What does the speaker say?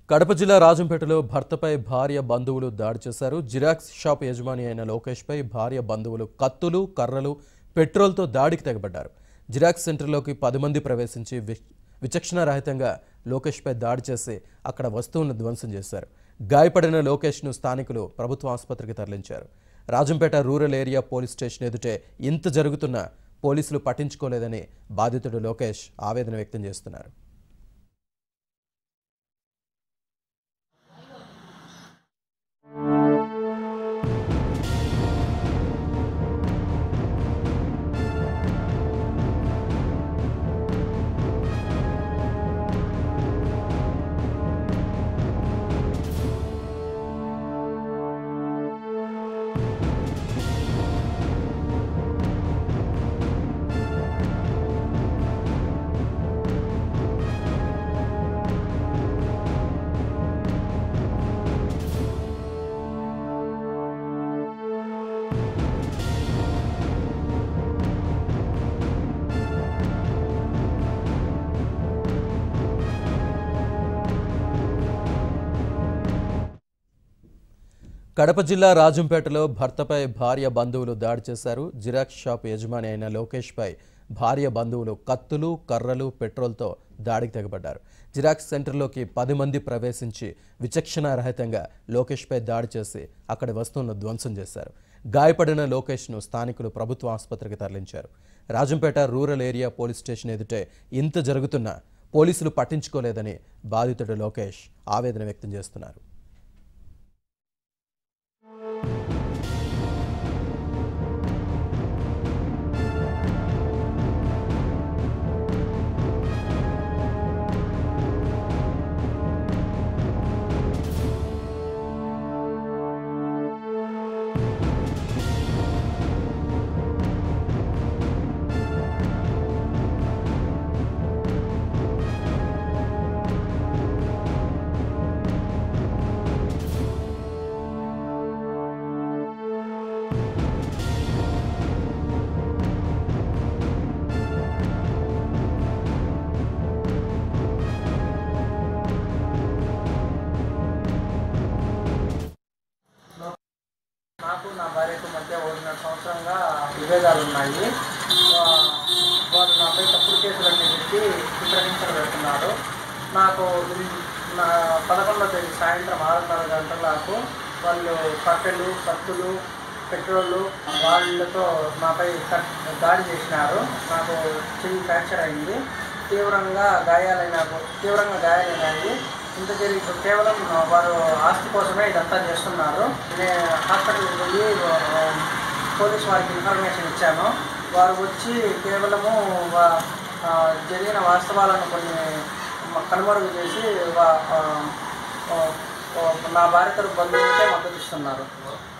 కడప జిల్లా రాజంపేటలో భర్తపై భార్య బంధువులు దాడి చేశారు జిరాక్స్ షాప్ యజమాని అయిన లోకేష్పై భార్య బంధువులు కత్తులు కర్రలు పెట్రోల్తో దాడికి తెగబడ్డారు జిరాక్స్ సెంటర్లోకి పది మంది ప్రవేశించి వి- విచక్షణారహితంగా లోకేష్పై దాడి చేసి అక్కడ వస్తువులను ధ్వంసం చేశారు గాయపడిన లోకేష్ను స్థానికులు ప్రభుత్వ ఆసుపత్రికి తరలించారు Rajampet rural area police station ఎదుటే ఇంత జరుగుతున్నా పోలీసులు పట్టించుకోలేదని బాధితుడు లోకేష్ ఆవేదన వ్యక్తం చేస్తున్నారు కడప జిల్లా రాజంపేటలో భర్తపై భార్య బంధువులు దాడి చేశారు జిరాక్స్ షాప్ యజమాని అయిన లోకేష్పై భార్య బంధువులు కత్తులు కర్రలు పెట్రోల్తో దాడికి తెగబడ్డారు జిరాక్స్ సెంటర్లోకి పది మంది ప్రవేశించి విచక్షణారహితంగా లోకేష్పై దాడి చేసి అక్కడి వస్తువులను ధ్వంసం చేశారు గాయపడిన లోకేష్ను స్థానికులు ప్రభుత్వ ఆసుపత్రికి తరలించారు Rajampet rural area police station ఎదుటే ఇంత జరుగుతున్నా పోలీసులు పట్టించుకోలేదని బాధితుడు లోకేష్ ఆవేదన వ్యక్తం చేస్తున్నారు నాకు నా భార్యకు మధ్య ఒకటిన్నర సంవత్సరంగా విభేదాలు ఉన్నాయి ఆ, వారు నాపై తప్పుడు కేసులన్నీ పెట్టి చిత్రహింసలు పెడుతున్నారు నాకు ఇది- నా పదకొండవ తేదీ సాయంత్రం ఆరున్నర గంటలకు వాళ్ళు కట్టెలు కత్తులు పెట్రోల్ వాళ్ళతో నాపై కట్- దాడి చేసినారు నాకు చెయ్యి ఫ్రాక్చర్ అయింది తీవ్రంగా గాయాలైన తీవ్రంగా గాయాలైనాయి ఇంత జరిగి కేవలం వారు ఆస్తి కోసమే ఇదంతా చేస్తున్నారు నేను హాస్పిటల్కి పోయి ఆ, పోలీస్ వారికి ఇన్ఫర్మేషన్ ఇచ్చాను వారు వచ్చి కేవలము వా- ఆ, జరిగిన వాస్తవాలను కొన్ని మ- కనుమరుగు చేసి వా- ఆ, ఆ, ఆ, నా భార్య తరపు బంధువులకే మద్దతు ఇస్తున్నారు